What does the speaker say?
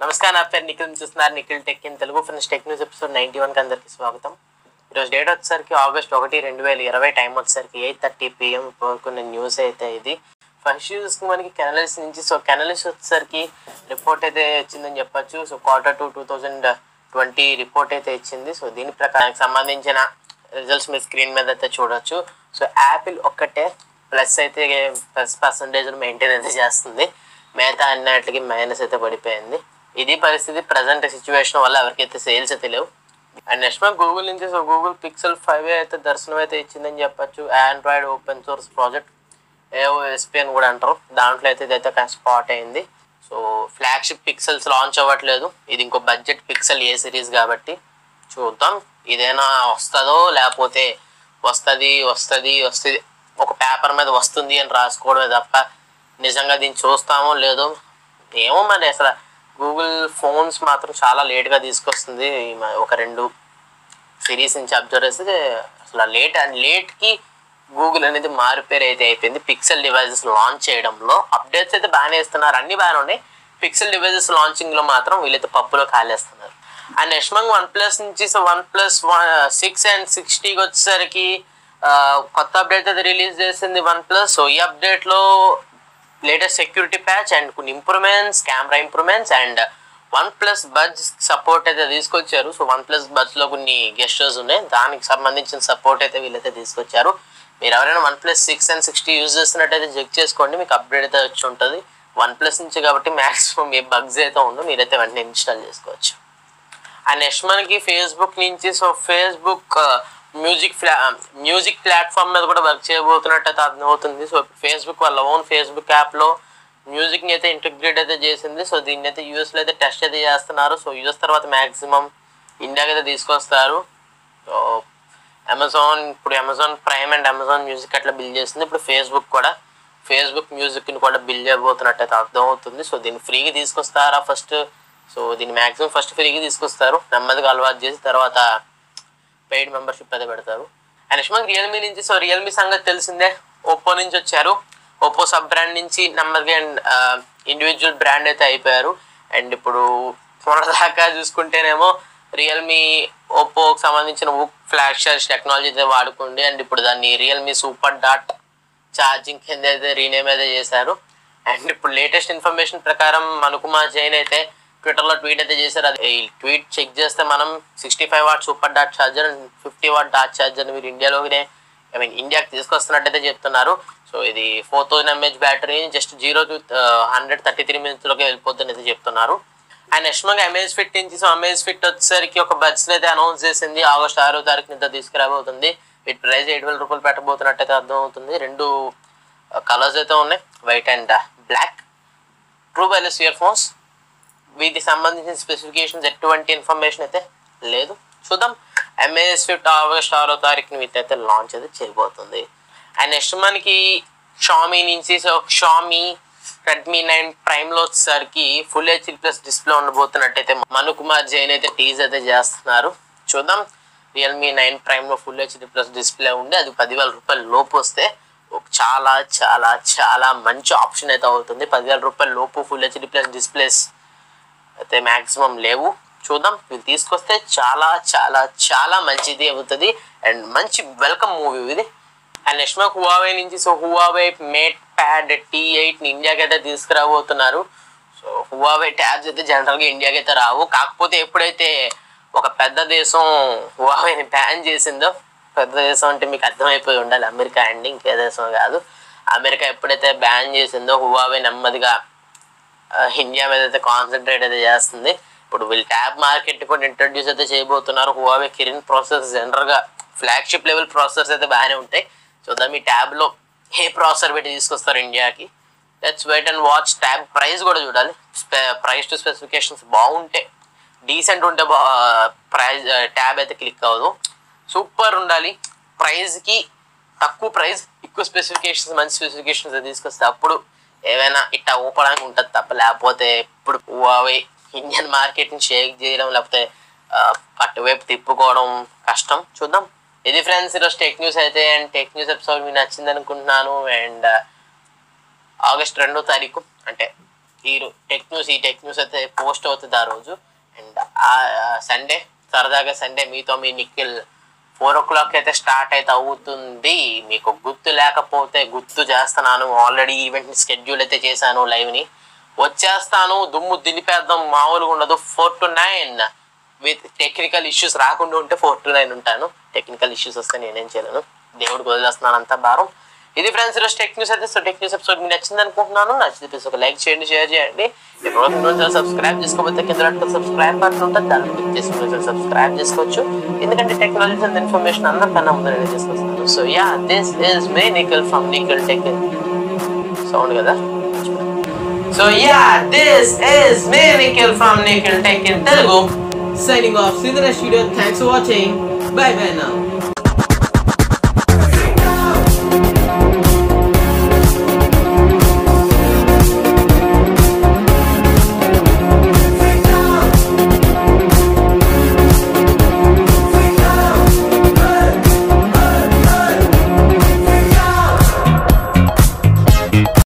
నమస్కారం నా పేరు నిఖిల్ చూస్తున్నారు Nikhil tech in Telugu friends tech news episode ninety వన్కి అందరికీ స్వాగతం ఈరోజు డేట్ వచ్చేసరికి ఆగస్ట్ ఒకటి రెండు వేల ఇరవై టైం వచ్చేసరికి ఎయిట్ థర్టీ పిఎం కొన్ని న్యూస్ అయితే ఇది ఫస్ట్ న్యూస్కి మనకి కెనలిస్ నుంచి సో కెనలిస్ వచ్చేసరికి రిపోర్ట్ అయితే వచ్చిందని చెప్పొచ్చు so quarter two two thousand twenty report అయితే ఇచ్చింది సో దీని ప్రకారం సంబంధించిన రిజల్ట్స్ మీ స్క్రీన్ మీద అయితే చూడొచ్చు సో యాపిల్ ఒక్కటే ప్లస్ అయితే ప్లస్ పర్సంటేజ్ మెయింటైన్ అయితే చేస్తుంది మిగతా అన్నిటికి మైనస్ అయితే పడిపోయింది ఇది పరిస్థితి ప్రజెంట్ సిచ్యువేషన్ వల్ల ఎవరికైతే సేల్స్ అయితే లేవు అండ్ నెక్స్ట్ మంత్ గూగుల్ నుంచి సో గూగుల్ పిక్సెల్ ఫైవ్ అయితే దర్శనం అయితే ఇచ్చిందని చెప్పొచ్చు Android open source project AOSP అని కూడా అంటారు దాంట్లో అయితే ఇదైతే స్పాట్ అయింది సో ఫ్లాగ్షిప్ పిక్సెల్స్ లాంచ్ అవ్వట్లేదు ఇది ఇంకో బడ్జెట్ పిక్సెల్ ఏ సిరీస్ కాబట్టి చూద్దాం ఇదేనా వస్తుందో లేకపోతే వస్తుంది వస్తుంది వస్తుంది ఒక పేపర్ మీద వస్తుంది అని రాసుకోవడమే తప్ప నిజంగా దీన్ని చూస్తామో లేదో ఏమో మరి అసలు గూగుల్ ఫోన్స్ మాత్రం చాలా లేట్గా తీసుకొస్తుంది ఈ మ- ఒక రెండు సిరీస్ నుంచి అబ్జర్వ్ చేస్తే అసలు లేట్ అండ్ లేట్కి గూగుల్ అనేది మారిపేరు అయితే అయిపోయింది పిక్సెల్ డివైజెస్ లాంచ్ చేయడంలో అప్డేట్స్ అయితే బాగానే ఇస్తున్నారు అన్ని బాగానే ఉన్నాయి పిక్సెల్ డివైజెస్ లాంచింగ్లో మాత్రం వీళ్ళైతే పప్పులో కాలేస్తున్నారు and next month OnePlus నుంచి so OnePlus one six and సిక్స్టీకి వచ్చేసరికి ఆ, కొత్త అప్డేట్ అయితే రిలీజ్ చేసింది వన్ ప్లస్ సో ఈ అప్డేట్లో లేటెస్ట్ సెక్యూరిటీ ప్యాచ్ అండ్ కొన్ని improvements camera improvements and OnePlus buds support అయితే తీసుకొచ్చారు సో వన్ ప్లస్ బడ్స్లో కొన్ని గెస్టర్స్ ఉన్నాయి దానికి సంబంధించిన సపోర్ట్ అయితే వీళ్ళైతే తీసుకొచ్చారు మీరు ఎవరైనా OnePlus six and sixty use చేస్తున్నట్టయితే చెక్ చేసుకోండి మీకు అప్డేట్ అయితే వచ్చి ఉంటుంది వన్ ప్లస్ నుంచి కాబట్టి మ్యాక్సిమం ఏ బగ్స్ అయితే ఉండవు మీరైతే వెంటనే ఇన్స్టాల్ చేసుకోవచ్చు అండ్ నెక్స్ట్ మనకి ఫేస్బుక్ నుంచి సో ఫేస్బుక్ మ్యూజిక్ ఫ్లా మ్యూజిక్ ప్లాట్ఫామ్ మీద కూడా వర్క్ చేయబోతున్నట్టు అయితే అర్థమవుతుంది సో ఫేస్బుక్ వాళ్ళ ఓన్ ఫేస్బుక్ యాప్లో మ్యూజిక్ని అయితే ఇంటిగ్రేట్ అయితే చేసింది సో దీన్ని అయితే యూఎస్లో అయితే టెస్ట్ అయితే చేస్తున్నారు సో యూఎస్ తర్వాత మ్యాక్సిమం ఇండియాకి అయితే తీసుకొస్తారు సో అమెజాన్ ఇప్పుడు Amazon Prime and Amazon music అట్లా బిల్ చేసింది ఇప్పుడు ఫేస్బుక్ కూడా ఫేస్బుక్ మ్యూజిక్ని కూడా బిల్ చేయబోతున్నట్టు అయితే అర్థం అవుతుంది సో దీన్ని ఫ్రీగా తీసుకొస్తారా ఫస్ట్ సో దీన్ని మ్యాక్సిమం ఫస్ట్ ఫ్రీగా తీసుకొస్తారు నెమ్మదిగా అలవాటు చేసి తర్వాత పెయిడ్ మెంబర్షిప్ అయితే పెడతారు అండ్ నెక్స్ట్ మనకి రియల్మీ నుంచి సో రియల్మీ సంగతి తెలిసిందే ఒప్పో నుంచి వచ్చారు ఒప్పో సబ్ బ్రాండ్ నుంచి నెమ్మదిగా ఇండివిజువల్ బ్రాండ్ అయితే అయిపోయారు అండ్ ఇప్పుడు మొన్నదాకా చూసుకుంటేనేమో రియల్మీ ఒప్పోకి సంబంధించిన ఉక్ ఫ్లాష్ టెక్నాలజీ అయితే వాడుకోండి అండ్ ఇప్పుడు దాన్ని రియల్మీ సూపర్ డాట్ ఛార్జింగ్ కింద అయితే రీనేమ్ అయితే చేశారు అండ్ ఇప్పుడు లేటెస్ట్ ఇన్ఫర్మేషన్ ప్రకారం మనుకుమార్ జైన్ అయితే ట్విట్టర్లో ట్వీట్ అయితే చేశారు అది ఈ ట్వీట్ చెక్ చేస్తే మనం sixty five watt super dot charger and fifty watt dot charger మీరు ఇండియాలోనే ఐ మీన్ ఇండియాకి తీసుకొస్తున్నట్టయితే చెప్తున్నారు సో ఇది four thousand MH battery just zero to hundred thirty three మినిట్స్లోకి వెళ్ళిపోతుంది అయితే చెప్తున్నారు అండ్ నెక్స్ట్ మనకి అమేజ్ ఫిట్ నుంచి సో అమేజ్ ఫిట్ వచ్చేసరికి ఒక బడ్స్ అయితే అనౌన్స్ చేసింది ఆగస్ట్ ఆరో తారీఖు నుంచి తీసుకురాబోతుంది వీటి ప్రైస్ ఏడు వేల రూపాయలు పెట్టబోతున్నట్టయితే అర్థం అవుతుంది రెండు కలర్స్ అయితే ఉన్నాయి white and black true wireless ear phones వీటికి సంబంధించిన స్పెసిఫికేషన్స్ ఎటువంటి ఇన్ఫర్మేషన్ అయితే లేదు చూద్దాం ఎంఏఎస్ ఫిఫ్ట్ ఆగస్ట్ ఆరో తారీఖున వీటైతే లాంచ్ అయితే చేయబోతుంది అండ్ నెక్స్ట్ మనకి షామీ నుంచి సో షామీ రెడ్మీ నైన్ ప్రైమ్లో వచ్చేసరికి ఫుల్ హెచ్డి ప్లస్ డిస్ప్లే ఉండబోతున్నట్టయితే మను కుమార్ జైన్ అయితే టీజ్ అయితే చేస్తున్నారు చూద్దాం రియల్మీ నైన్ ప్రైమ్లో ఫుల్ హెచ్డి ప్లస్ డిస్ప్లే ఉండి అది పదివేల రూపాయల లోపు వస్తే ఒక చాలా చాలా చాలా మంచి ఆప్షన్ అయితే అవుతుంది పదివేల రూపాయల లోపు ఫుల్ హెచ్డి ప్లస్ డిస్ప్లేస్ అయితే మ్యాక్సిమం లేవు చూద్దాం వీళ్ళు తీసుకొస్తే చాలా చాలా చాలా మంచిది అవుతుంది అండ్ మంచి వెల్కమ్ మూవీ ఇది అండ్ నెక్స్ట్ మాకు హువావే నుంచి so Huawei Mate Pad T ఎయిట్ని ఇండియాకి అయితే తీసుకురాబోతున్నారు సో హువావే ట్యాబ్స్ అయితే జనరల్గా ఇండియాకి అయితే రావు కాకపోతే ఎప్పుడైతే ఒక పెద్ద దేశం హువావేని బ్యాన్ చేసిందో పెద్ద దేశం అంటే మీకు అర్థమైపోయి ఉండాలి అమెరికా అండి ఇంకే దేశం కాదు అమెరికా ఎప్పుడైతే బ్యాన్ చేసిందో హువావే నెమ్మదిగా ఆ, ఇండియా మీద అయితే కాన్సన్ట్రేట్ అయితే చేస్తుంది ఇప్పుడు వీళ్ళు ట్యాబ్ మార్కెట్ కూడా ఇంట్రడ్యూస్ అయితే చేయబోతున్నారు హువావే కిరిన్ ప్రాసెస్ జనరల్గా ఫ్లాగ్షిప్ లెవెల్ ప్రాసెసర్స్ అయితే బాగానే ఉంటాయి చూద్దాం ఈ ట్యాబ్లో ఏ ప్రాసెసర్ పెట్టి తీసుకొస్తారు ఇండియాకి let's wait and watch tab price కూడా చూడాలి ప్రైస్ టు స్పెసిఫికేషన్స్ బాగుంటే డీసెంట్ ఉంటే బా ప్రైస్ ట్యాబ్ అయితే క్లిక్ అవ్వదు సూపర్ ఉండాలి ప్రైస్కి తక్కువ ప్రైస్ ఎక్కువ స్పెసిఫికేషన్స్ మంచి స్పెసిఫికేషన్స్ తీసుకొస్తే అప్పుడు ఏమైనా ఇట్టా ఊపడానికి ఉంటుంది తప్ప లేకపోతే ఇప్పుడు అవి ఇండియన్ మార్కెట్ని షేక్ చేయడం లేకపోతే ఆ, అటువైపు తిప్పుకోవడం కష్టం చూద్దాం ఇది ఫ్రెండ్స్ ఈరోజు టెక్ న్యూస్ అయితే అండ్ టెక్ న్యూస్ ఎపిసోడ్ మీకు నచ్చింది అనుకుంటున్నాను అండ్ ఆగస్ట్ రెండో తారీఖు అంటే ఈ టెక్ న్యూస్ ఈ టెక్ న్యూస్ అయితే పోస్ట్ అవుతుంది ఆ రోజు అండ్ ఆ సండే సరదాగా సండే మీతో మీ నిఖిల్ ఫోర్ ఓ క్లాక్ అయితే స్టార్ట్ అయితే అవుతుంది మీకు గుర్తు లేకపోతే గుర్తు చేస్తున్నాను ఆల్రెడీ ఈవెంట్ స్కెడ్యూల్ అయితే చేశాను లైవ్ని వచ్చేస్తాను దుమ్ము దిలిపేద్దాం మామూలుగా ఉండదు four to nine with technical issues రాకుండా ఉంటే ఫోర్ టు నైన్ ఉంటాను టెక్నికల్ ఇష్యూస్ వస్తే నేనేం చేయలేను దేవుడికి వదిలేస్తున్నాను అంత భారం ఇది ఫ్రెండ్స్ ఈరోజు టెక్ న్యూస్ అయితే సో టెక్ న్యూస్ ఎపిసోడ్ మీకు నచ్చింది అనుకుంటున్నాను నచ్చితే ప్లీజ్ ఒక లైక్ చేయండి షేర్ చేయండి ఇప్పుడు సబ్స్క్రైబ్ చేసుకోకపోతే కింద సబ్స్క్రైబ్ బటన్ ఉంటుంది దాన్ని క్లిక్ చేసుకుని సబ్స్క్రైబ్ చేసుకోవచ్చు ఎందుకంటే టెక్నాలజీ అండ్ ఇన్ఫర్మేషన్ అందరికన్నా ముందు నేను చేసుకొస్తాను so ya this is me Nikhil from Nikhil tech sound కదా so ya this is me Nikhil from Nikhil tech in Telugu Signing off. See you in the next video. Thanks for watching. Bye bye now.